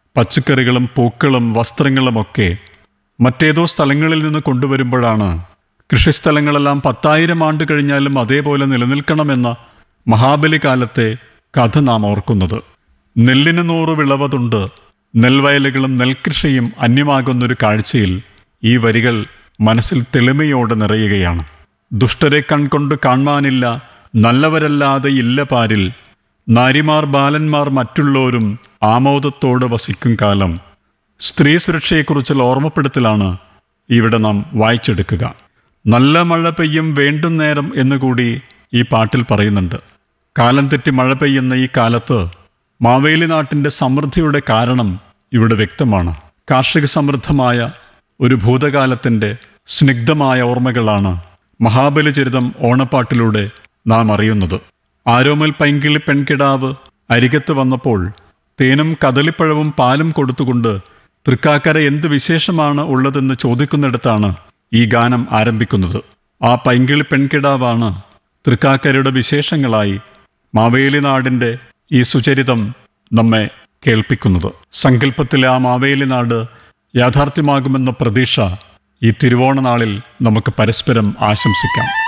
പച്ചക്കറികളും പൂക്കളും വസ്ത്രങ്ങളുമൊക്കെ മറ്റേതോ സ്ഥലങ്ങളിൽ നിന്ന് കൊണ്ടുവരുമ്പോഴാണ് കൃഷിസ്ഥലങ്ങളെല്ലാം പത്തായിരം ആണ്ട് കഴിഞ്ഞാലും അതേപോലെ നിലനിൽക്കണമെന്ന മഹാബലി കാലത്തെ കഥ നാം ഓർക്കുന്നത് നെല്ലിന് നൂറ് വിളവതുണ്ട് നെൽവയലുകളും നെൽകൃഷിയും അന്യമാകുന്നൊരു കാഴ്ചയിൽ ഈ വരികൾ മനസ്സിൽ തെളിമയോടെ നിറയുകയാണ് ദുഷ്ടരെ കൺകൊണ്ട് കാണാനില്ല നല്ലവരല്ലാതെ ഇല്ല പാരിൽ നാരിമാർ ബാലന്മാർ മറ്റുള്ളവരും ആമോദത്തോടെ വസിക്കും കാലം സ്ത്രീ സുരക്ഷയെക്കുറിച്ചുള്ള ഓർമ്മപ്പെടുത്തലാണ് ഇവിടെ നാം വായിച്ചെടുക്കുക നല്ല മഴ പെയ്യും വേണ്ടും നേരം എന്നുകൂടി ഈ പാട്ടിൽ പറയുന്നുണ്ട് കാലം തെറ്റി മഴ പെയ്യുന്ന ഈ കാലത്ത് മാവേലി നാട്ടിൻ്റെ സമൃദ്ധിയുടെ കാരണം ഇവിടെ വ്യക്തമാണ് കാർഷിക സമൃദ്ധമായ ഒരു ഭൂതകാലത്തിൻ്റെ സ്നിഗ്ധമായ ഓർമ്മകളാണ് മഹാബലി ചരിതം ഓണപ്പാട്ടിലൂടെ നാം അറിയുന്നത് ആരോമൽ പൈങ്കിളി പെൺകിടാവ് അരികത്ത് വന്നപ്പോൾ തേനും കദളിപ്പഴവും പാലും കൊടുത്തുകൊണ്ട് തൃക്കാക്കര എന്ത് വിശേഷമാണ് ഉള്ളതെന്ന് ചോദിക്കുന്നിടത്താണ് ഈ ഗാനം ആരംഭിക്കുന്നത് ആ പൈങ്കിളി പെൺകിടാവാണ് തൃക്കാക്കരയുടെ വിശേഷങ്ങളായി മാവേലി നാടിൻ്റെ ഈ സുചരിതം നമ്മെ കേൾപ്പിക്കുന്നത് സങ്കല്പത്തിലെ ആ മാവേലി നാട് യാഥാർത്ഥ്യമാകുമെന്ന പ്രതീക്ഷ ഈ തിരുവോണ നാളിൽ നമുക്ക് പരസ്പരം ആശംസിക്കാം